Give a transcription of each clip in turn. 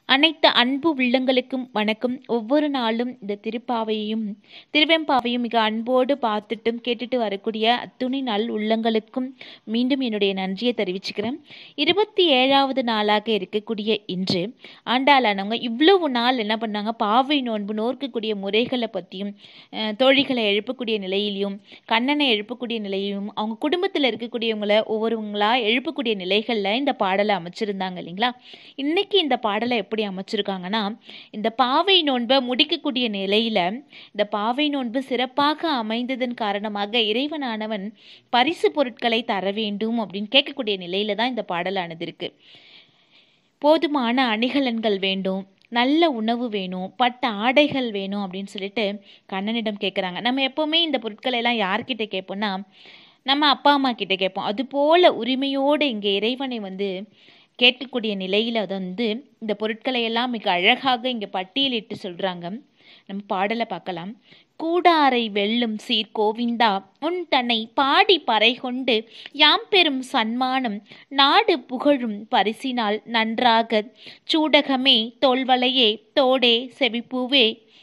அனைத்து அன்பு உள்ளங்களுக்கும் வணக்கம் ஒவ்வொரு நாளும் இந்த திருப்பாவையும் திருவெம்பாவையும் மிக அன்போடு பார்த்துட்டும் கேட்டுட்டு வரக்கூடிய அத்துணை நல் உள்ளங்களுக்கும் மீண்டும் என்னுடைய நன்றியை தெரிவிச்சுக்கிறேன் இருபத்தி ஏழாவது நாளாக இருக்கக்கூடிய இன்று ஆண்டாளானவங்க இவ்வளவு நாள் என்ன பண்ணாங்க பாவை நோன்பு நோற்கக்கூடிய முறைகளை பற்றியும் அஹ், தோழிகளை எழுப்பக்கூடிய நிலையிலையும் கண்ணனை எழுப்பக்கூடிய நிலையிலும் அவங்க குடும்பத்தில் இருக்கக்கூடியவங்களை ஒவ்வொருவங்களா எழுப்பக்கூடிய நிலைகளில் இந்த பாடலை அமைச்சிருந்தாங்க இல்லைங்களா இன்னைக்கு இந்த பாடலை எப்படி அமைச்சிருக்காங்கன்னா இந்த பாவை நோன்பை முடிக்கக்கூடிய நிலையில இந்த பாவை நோன்பு சிறப்பாக அமைந்ததன் காரணமாக இறைவனானவன் பரிசு பொருட்களை தர வேண்டும் அப்படின்னு கேட்கக்கூடிய நிலையில தான் இந்த பாடலானது இருக்கு போதுமான அணிகலன்கள் வேண்டும் நல்ல உணவு வேணும் பட்ட ஆடைகள் வேணும் அப்படின்னு சொல்லிட்டு கண்ணனிடம் கேட்குறாங்க நம்ம எப்போவுமே இந்த பொருட்களை எல்லாம் யார்கிட்ட கேட்போம்னா நம்ம அப்பா அம்மா கிட்ட கேட்போம் அதுபோல உரிமையோடு இங்கே இறைவனை வந்து கேட்கக்கூடிய நிலையில் அது வந்து இந்த பொருட்களை எல்லாம் மிக அழகாக இங்கே பட்டியலிட்டு சொல்கிறாங்க நம்ம பாடலை பார்க்கலாம் கூடாரை வெல்லும் சீர் கோவிந்தா உன் தன்னை பாடி பறை கொண்டு யாம் பெறும் சன்மானம் நாடு புகழும் பரிசினால் நன்றாக சூடகமே தோல்வளையே தோடே செவிப்பூவே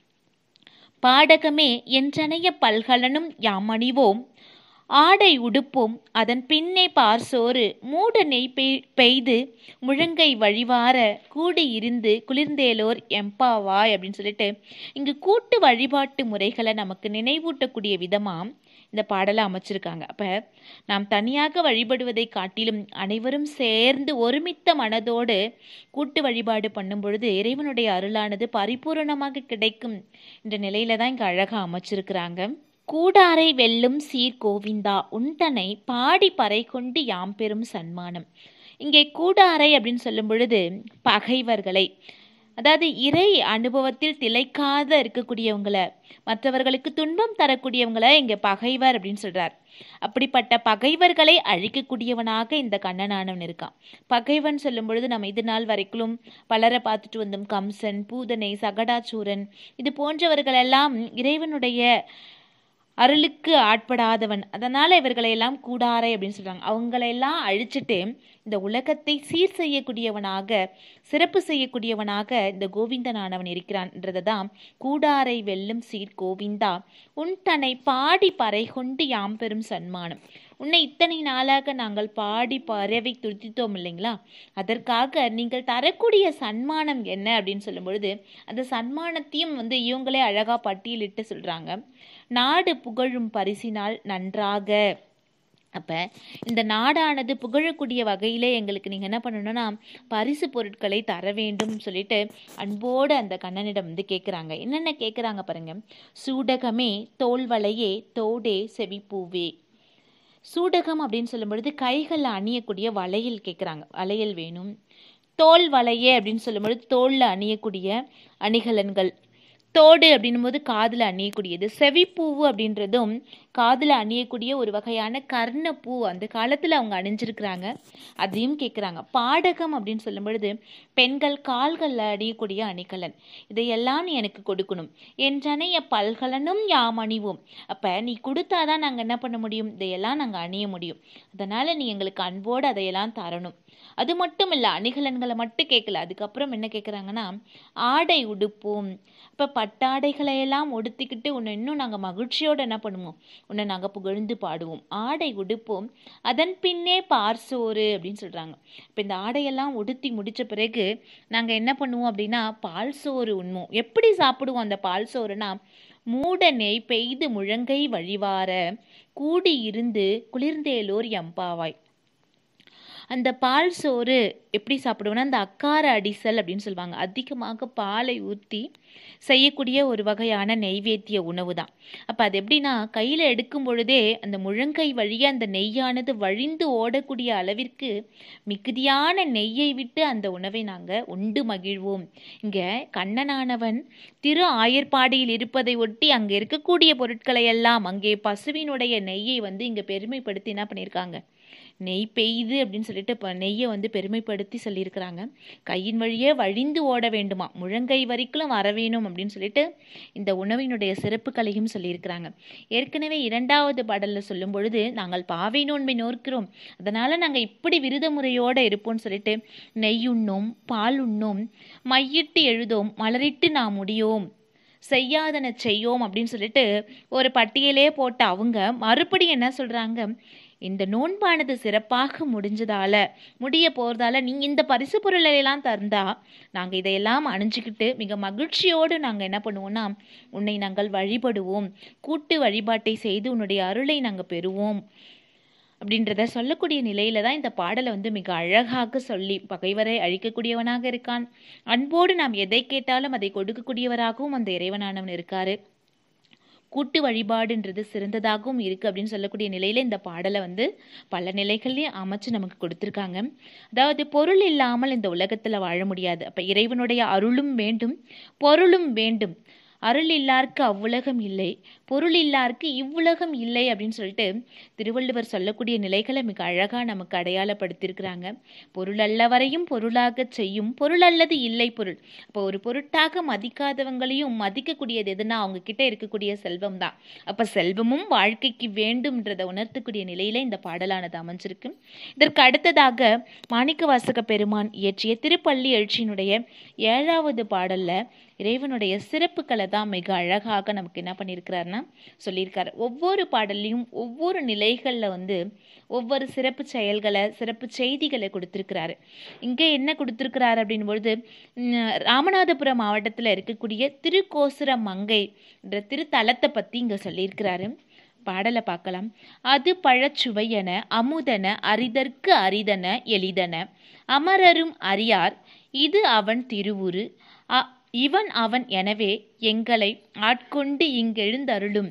பாடகமே என்றனைய பல்கலனும் யாம் அணிவோம் ஆடை உடுப்போம் அதன் பின்னே பார்சோறு மூட நெய் பெய்- பெய்து முழங்கை வழிவார கூடி இருந்து குளிர்ந்தேலோர் எம்பாவாய் அப்படின்னு சொல்லிட்டு இங்கு கூட்டு வழிபாட்டு முறைகளை நமக்கு நினைவூட்டக்கூடிய விதமா இந்த பாடலை அமைச்சிருக்காங்க அப்ப நாம் தனியாக வழிபடுவதை காட்டிலும் அனைவரும் சேர்ந்து ஒருமித்த மனதோடு கூட்டு வழிபாடு பண்ணும் பொழுது இறைவனுடைய அருளானது பரிபூரணமாக கிடைக்கும் என்ற நிலையில தான் இங்க அழகா அமைச்சிருக்கிறாங்க கூடாரை வெல்லும் சீர் கோவிந்தா உன்தனை பாடி பறை கொண்டு யாம் பெறும் சன்மானம் இங்கே கூடாரை அப்படின்னு சொல்லும் பொழுது பகைவர்களை அதாவது இறை அனுபவத்தில் திளைக்காத இருக்கக்கூடியவங்களை மற்றவர்களுக்கு துன்பம் தரக்கூடியவங்களை இங்கே பகைவர் அப்படின்னு சொல்றார் அப்படிப்பட்ட பகைவர்களை அழிக்கக்கூடியவனாக இந்த கண்ணனானவன் இருக்கான் பகைவன் சொல்லும் பொழுது நம்ம இது நாள் வரைக்கும் பலரை பார்த்துட்டு வந்தோம் கம்சன் பூதனை சகடாச்சூரன் இது போன்றவர்களெல்லாம் இறைவனுடைய அருளுக்கு ஆட்படாதவன் அதனால இவர்களை எல்லாம் கூடாரை அப்படின்னு சொல்றாங்க அவங்களையெல்லாம் அழிச்சிட்டு இந்த உலகத்தை சீர் செய்யக்கூடியவனாக சிறப்பு செய்யக்கூடியவனாக இந்த கோவிந்தனானவன் இருக்கிறான்றதை தான் கூடாரை வெல்லும் சீர் கோவிந்தா உன் தன்னை பாடி பறை கொண்டு யாம் பெறும் சன்மானம் உன்னை இத்தனை நாளாக நாங்கள் பாடி பறவை துதித்தோம் இல்லைங்களா அதற்காக நீங்கள் தரக்கூடிய சன்மானம் என்ன அப்படின்னு சொல்லும் பொழுது அந்த சன்மானத்தையும் வந்து இவங்களே அழகா பட்டியலிட்டு சொல்றாங்க நாடு புகழும் பரிசினால் நன்றாக அப்ப இந்த நாடானது புகழக்கூடிய வகையிலே எங்களுக்கு நீங்க என்ன பண்ணணும்னா பரிசு பொருட்களை தர வேண்டும் சொல்லிட்டு அன்போடு அந்த கண்ணனிடம் வந்து கேட்குறாங்க என்னென்ன கேட்குறாங்க பாருங்க சூடகமே தோல்வளையே தோடே செவிப்பூவே சூடகம் அப்படின்னு சொல்லும் பொழுது கைகளில் அணியக்கூடிய வளையல் கேட்குறாங்க வளையல் வேணும் தோல் வளையே அப்படின்னு சொல்லும்பொழுது தோல்ல அணியக்கூடிய அணிகலன்கள் தோடு அப்படின்னும் போது காதில் அணியக்கூடியது செவிப்பூவு அப்படின்றதும் காதில் அணியக்கூடிய ஒரு வகையான கர்ணப்பூ அந்த காலத்தில் அவங்க அணிஞ்சிருக்கிறாங்க அதையும் கேட்குறாங்க பாடகம் அப்படின்னு சொல்லும் பொழுது பெண்கள் கால்களில் அணியக்கூடிய அணிகலன் இதையெல்லாம் நீ எனக்கு கொடுக்கணும் என்றனைய பல்கலனும் யாம் அணிவோம் அப்போ நீ கொடுத்தாதான் நாங்கள் என்ன பண்ண முடியும் இதையெல்லாம் நாங்கள் அணிய முடியும் அதனால் நீ எங்களுக்கு அன்போடு அதையெல்லாம் தரணும் அது மட்டும் இல்லை அணிகலன்களை மட்டும் கேட்கல அதுக்கப்புறம் என்ன கேட்குறாங்கன்னா ஆடை உடுப்போம் இப்போ பட்டாடைகளை எல்லாம் உடுத்திக்கிட்டு உன்னை இன்னும் நாங்கள் மகிழ்ச்சியோடு என்ன பண்ணுவோம் உன்னை நாங்கள் புகழ்ந்து பாடுவோம் ஆடை உடுப்போம் அதன் பின்னே பார்சோறு அப்படின்னு சொல்கிறாங்க இப்போ இந்த ஆடையெல்லாம் உடுத்தி முடிச்ச பிறகு நாங்கள் என்ன பண்ணுவோம் அப்படின்னா பால் சோறு உண்மோம் எப்படி சாப்பிடுவோம் அந்த பால் சோறுனா மூட நெய் பெய்து முழங்கை வழிவார கூடி இருந்து குளிர்ந்தேலோர் எம்பாவாய் அந்த பால் சோறு எப்படி சாப்பிடுவோம்னா அந்த அக்கார அடிசல் அப்படின்னு சொல்லுவாங்க அதிகமாக பாலை ஊற்றி செய்யக்கூடிய ஒரு வகையான நெய்வேத்திய உணவு தான் அப்போ அது எப்படின்னா கையில் எடுக்கும் பொழுதே அந்த முழங்கை வழியாக அந்த நெய்யானது வழிந்து ஓடக்கூடிய அளவிற்கு மிகுதியான நெய்யை விட்டு அந்த உணவை நாங்கள் உண்டு மகிழ்வோம் இங்கே கண்ணனானவன் திரு ஆயர்பாடியில் இருப்பதை ஒட்டி அங்கே இருக்கக்கூடிய பொருட்களை எல்லாம் அங்கே பசுவினுடைய நெய்யை வந்து இங்கே பெருமைப்படுத்தி என்ன பண்ணியிருக்காங்க நெய் பெய்து அப்படின்னு சொல்லிட்டு இப்போ நெய்யை வந்து பெருமைப்படுத்தி சொல்லியிருக்கிறாங்க கையின் வழியே வழிந்து ஓட வேண்டுமா முழங்கை வரைக்கும் வர வேணும் அப்படின்னு சொல்லிட்டு இந்த உணவினுடைய சிறப்புகளையும் சொல்லியிருக்கிறாங்க ஏற்கனவே இரண்டாவது பாடலில் சொல்லும் பொழுது நாங்கள் பாவை நோன்பை நோக்கிறோம் அதனால் நாங்கள் இப்படி விரத முறையோடு இருப்போம்னு சொல்லிட்டு நெய் உண்ணோம் பால் உண்ணோம் மையிட்டு எழுதோம் மலரிட்டு நாம் முடியோம் செய்யாதன செய்யோம் அப்படின்னு சொல்லிட்டு ஒரு பட்டியலே போட்ட அவங்க மறுபடியும் என்ன சொல்கிறாங்க இந்த நோன்பானது சிறப்பாக முடிஞ்சதால முடிய போகிறதால நீ இந்த பரிசு பொருளை எல்லாம் தந்தா நாங்கள் இதையெல்லாம் அணிஞ்சுக்கிட்டு மிக மகிழ்ச்சியோடு நாங்கள் என்ன பண்ணுவோம்னா உன்னை நாங்கள் வழிபடுவோம் கூட்டு வழிபாட்டை செய்து உன்னுடைய அருளை நாங்கள் பெறுவோம் அப்படின்றத சொல்லக்கூடிய நிலையில தான் இந்த பாடலை வந்து மிக அழகாக சொல்லி பகைவரை அழிக்கக்கூடியவனாக இருக்கான் அன்போடு நாம் எதை கேட்டாலும் அதை கொடுக்கக்கூடியவராகவும் அந்த இறைவனானவன் இருக்காரு கூட்டு வழிபாடுன்றது சிறந்ததாகவும் இருக்குது அப்படின்னு சொல்லக்கூடிய நிலையில் இந்த பாடலை வந்து பல நிலைகள்லையும் அமைச்சு நமக்கு கொடுத்துருக்காங்க அதாவது பொருள் இல்லாமல் இந்த உலகத்தில் வாழ முடியாது அப்போ இறைவனுடைய அருளும் வேண்டும் பொருளும் வேண்டும் அருள் இல்லார்க்கு அவ்வுலகம் இல்லை பொருள் இல்லார்க்கு இவ்வுலகம் இல்லை அப்படின்னு சொல்லிட்டு திருவள்ளுவர் சொல்லக்கூடிய நிலைகளை மிக அழகாக நமக்கு அடையாளப்படுத்தியிருக்கிறாங்க பொருள் அல்லவரையும் பொருளாக செய்யும் பொருள் அல்லது இல்லை பொருள் அப்போ ஒரு பொருட்டாக மதிக்காதவங்களையும் மதிக்கக்கூடியது எதுனா அவங்க கிட்ட இருக்கக்கூடிய செல்வம் தான் அப்போ செல்வமும் வாழ்க்கைக்கு வேண்டும்ன்றதை உணர்த்தக்கூடிய நிலையில இந்த பாடலானது அமைஞ்சிருக்கு இதற்கு அடுத்ததாக மாணிக்க வாசக பெருமான் இயற்றிய திருப்பள்ளி எழுச்சியினுடைய ஏழாவது பாடல்ல இறைவனுடைய சிறப்புகளை தான் மிக அழகாக நமக்கு என்ன பண்ணியிருக்கிறாருன்னா சொல்லியிருக்காரு ஒவ்வொரு பாடல்லையும் ஒவ்வொரு நிலைகளில் வந்து ஒவ்வொரு சிறப்பு செயல்களை சிறப்பு செய்திகளை கொடுத்துருக்கிறாரு இங்கே என்ன கொடுத்துருக்கிறாரு அப்படின் பொழுது ராமநாதபுரம் மாவட்டத்தில் இருக்கக்கூடிய திருக்கோசுர மங்கை என்ற திருத்தலத்தை பற்றி இங்கே சொல்லியிருக்கிறாரு பாடலை பார்க்கலாம் அது பழச்சுவையென அமுதன அரிதற்கு அரிதன எளிதன அமரரும் அறியார் இது அவன் திருவுரு இவன் அவன் எனவே எங்களை ஆட்கொண்டு இங்கெழுந்தருளும்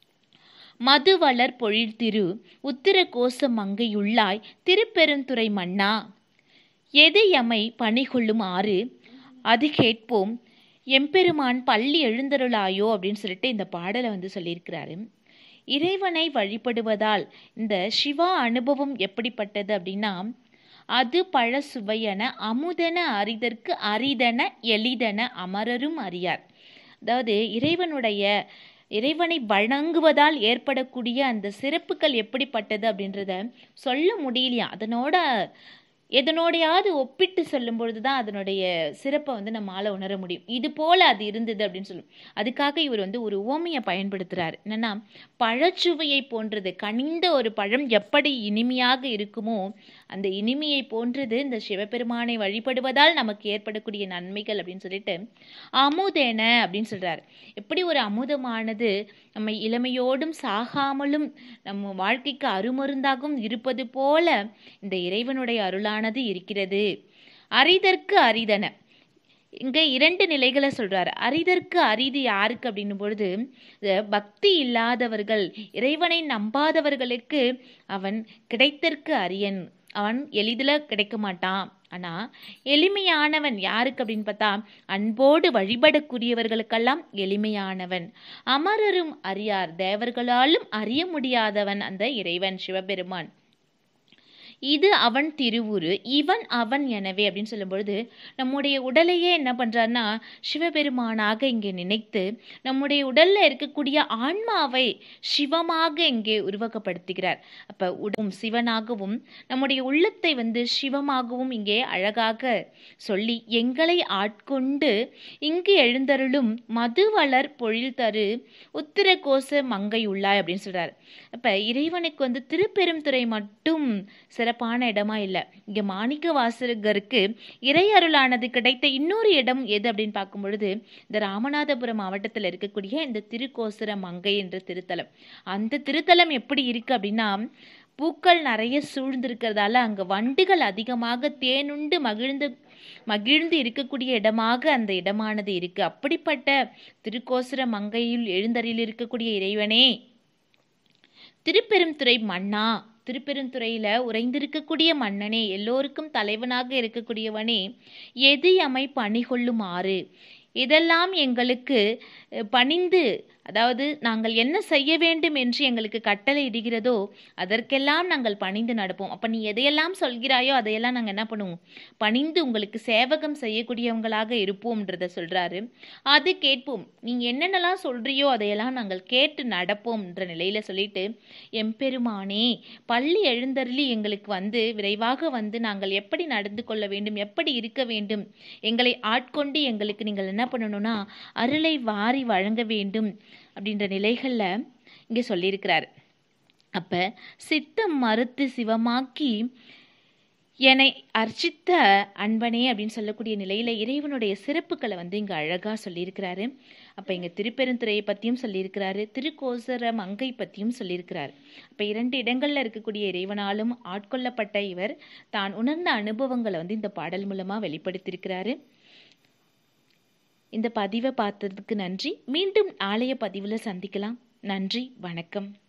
மதுவளர் பொழில்திரு உத்திர கோச மங்கையுள்ளாய் திருப்பெருந்துறை மன்னா எது எமை பணிகொள்ளும் ஆறு அது கேட்போம் எம்பெருமான் பள்ளி எழுந்தருளாயோ அப்படின்னு சொல்லிட்டு இந்த பாடலை வந்து சொல்லியிருக்கிறாரு இறைவனை வழிபடுவதால் இந்த சிவா அனுபவம் எப்படிப்பட்டது அப்படின்னா அது பழ சுவையென அமுதன அரிதற்கு அரிதன எளிதன அமரரும் அறியார் அதாவது இறைவனுடைய இறைவனை வணங்குவதால் ஏற்படக்கூடிய அந்த சிறப்புகள் எப்படிப்பட்டது அப்படின்றத சொல்ல முடியலையா அதனோட எதனோடையாவது ஒப்பிட்டு சொல்லும் பொழுது தான் அதனுடைய சிறப்பை வந்து நம்மளால் உணர முடியும் இது போல் அது இருந்தது அப்படின்னு சொல்லும் அதுக்காக இவர் வந்து ஒரு ஓமையை பயன்படுத்துகிறார் என்னென்னா பழச்சுவையை போன்றது கனிந்த ஒரு பழம் எப்படி இனிமையாக இருக்குமோ அந்த இனிமையை போன்றது இந்த சிவபெருமானை வழிபடுவதால் நமக்கு ஏற்படக்கூடிய நன்மைகள் அப்படின்னு சொல்லிட்டு அமுதென அப்படின்னு சொல்கிறார் எப்படி ஒரு அமுதமானது நம்ம இளமையோடும் சாகாமலும் நம்ம வாழ்க்கைக்கு அருமருந்தாகவும் இருப்பது போல இந்த இறைவனுடைய அருளானது இருக்கிறது அரிதற்கு அரிதன இங்கே இரண்டு நிலைகளை சொல்கிறார் அரிதற்கு அரிது யாருக்கு அப்படின்னும் பொழுது பக்தி இல்லாதவர்கள் இறைவனை நம்பாதவர்களுக்கு அவன் கிடைத்தற்கு அரியன் அவன் எளிதில் கிடைக்க மாட்டான் ஆனால் எளிமையானவன் யாருக்கு அப்படின்னு பார்த்தா அன்போடு வழிபடக்கூடியவர்களுக்கெல்லாம் எளிமையானவன் அமரரும் அறியார் தேவர்களாலும் அறிய முடியாதவன் அந்த இறைவன் சிவபெருமான் இது அவன் திருவுரு இவன் அவன் எனவே அப்படின்னு சொல்லும் பொழுது நம்முடைய உடலையே என்ன பண்ணுறாருன்னா சிவபெருமானாக இங்கே நினைத்து நம்முடைய உடலில் இருக்கக்கூடிய ஆன்மாவை சிவமாக இங்கே உருவகப்படுத்துகிறார் அப்போ உடவும் சிவனாகவும் நம்முடைய உள்ளத்தை வந்து சிவமாகவும் இங்கே அழகாக சொல்லி எங்களை ஆட்கொண்டு இங்கு எழுந்தருளும் மதுவளர் பொழில் தரு உத்திர கோச மங்கை உள்ளாய் அப்படின்னு சொல்கிறார் அப்போ இறைவனுக்கு வந்து திருப்பெருந்துறை மட்டும் சிறப்பான இடமா இல்லை இங்கே மாணிக்க வாசகருக்கு இறை அருளானது கிடைத்த இன்னொரு இடம் எது அப்படின்னு பார்க்கும் பொழுது இந்த ராமநாதபுரம் மாவட்டத்தில் இருக்கக்கூடிய இந்த திருக்கோசுர மங்கை என்ற திருத்தலம் அந்த திருத்தலம் எப்படி இருக்கு அப்படின்னா பூக்கள் நிறைய சூழ்ந்திருக்கிறதால அங்கே வண்டுகள் அதிகமாக தேனுண்டு மகிழ்ந்து மகிழ்ந்து இருக்கக்கூடிய இடமாக அந்த இடமானது இருக்கு அப்படிப்பட்ட திருக்கோசுர மங்கையில் எழுந்தறியில் இருக்கக்கூடிய இறைவனே திருப்பெருந்துறை மன்னா திருப்பெருந்துறையில் உறைந்திருக்கக்கூடிய மன்னனே எல்லோருக்கும் தலைவனாக இருக்கக்கூடியவனே எது அமை பணி கொள்ளுமாறு இதெல்லாம் எங்களுக்கு பணிந்து அதாவது நாங்கள் என்ன செய்ய வேண்டும் என்று எங்களுக்கு கட்டளை இடுகிறதோ அதற்கெல்லாம் நாங்கள் பணிந்து நடப்போம் அப்போ நீ எதையெல்லாம் சொல்கிறாயோ அதையெல்லாம் நாங்கள் என்ன பண்ணுவோம் பணிந்து உங்களுக்கு சேவகம் செய்யக்கூடியவங்களாக இருப்போம்ன்றத சொல்கிறாரு அது கேட்போம் நீங்கள் என்னென்னலாம் சொல்கிறியோ அதையெல்லாம் நாங்கள் கேட்டு நடப்போம்ன்ற நிலையில் சொல்லிட்டு எம்பெருமானே பள்ளி எழுந்தருளி எங்களுக்கு வந்து விரைவாக வந்து நாங்கள் எப்படி நடந்து கொள்ள வேண்டும் எப்படி இருக்க வேண்டும் எங்களை ஆட்கொண்டு எங்களுக்கு நீங்கள் என்ன பண்ணணும்னா அருளை வாரி வழங்க வேண்டும் அப்படின்ற நிலைகளில் இங்கே சொல்லியிருக்கிறார் அப்போ சித்தம் மறுத்து சிவமாக்கி என்னை அர்ச்சித்த அன்பனே அப்படின்னு சொல்லக்கூடிய நிலையில் இறைவனுடைய சிறப்புகளை வந்து இங்கே அழகாக சொல்லியிருக்கிறாரு அப்போ இங்கே திருப்பெருந்துறையை பற்றியும் சொல்லியிருக்கிறாரு திருக்கோசர மங்கை பற்றியும் சொல்லியிருக்கிறார் அப்போ இரண்டு இடங்களில் இருக்கக்கூடிய இறைவனாலும் ஆட்கொள்ளப்பட்ட இவர் தான் உணர்ந்த அனுபவங்களை வந்து இந்த பாடல் மூலமாக வெளிப்படுத்தியிருக்கிறாரு இந்த பதிவை பார்த்ததுக்கு நன்றி மீண்டும் நாளைய பதிவில் சந்திக்கலாம் நன்றி வணக்கம்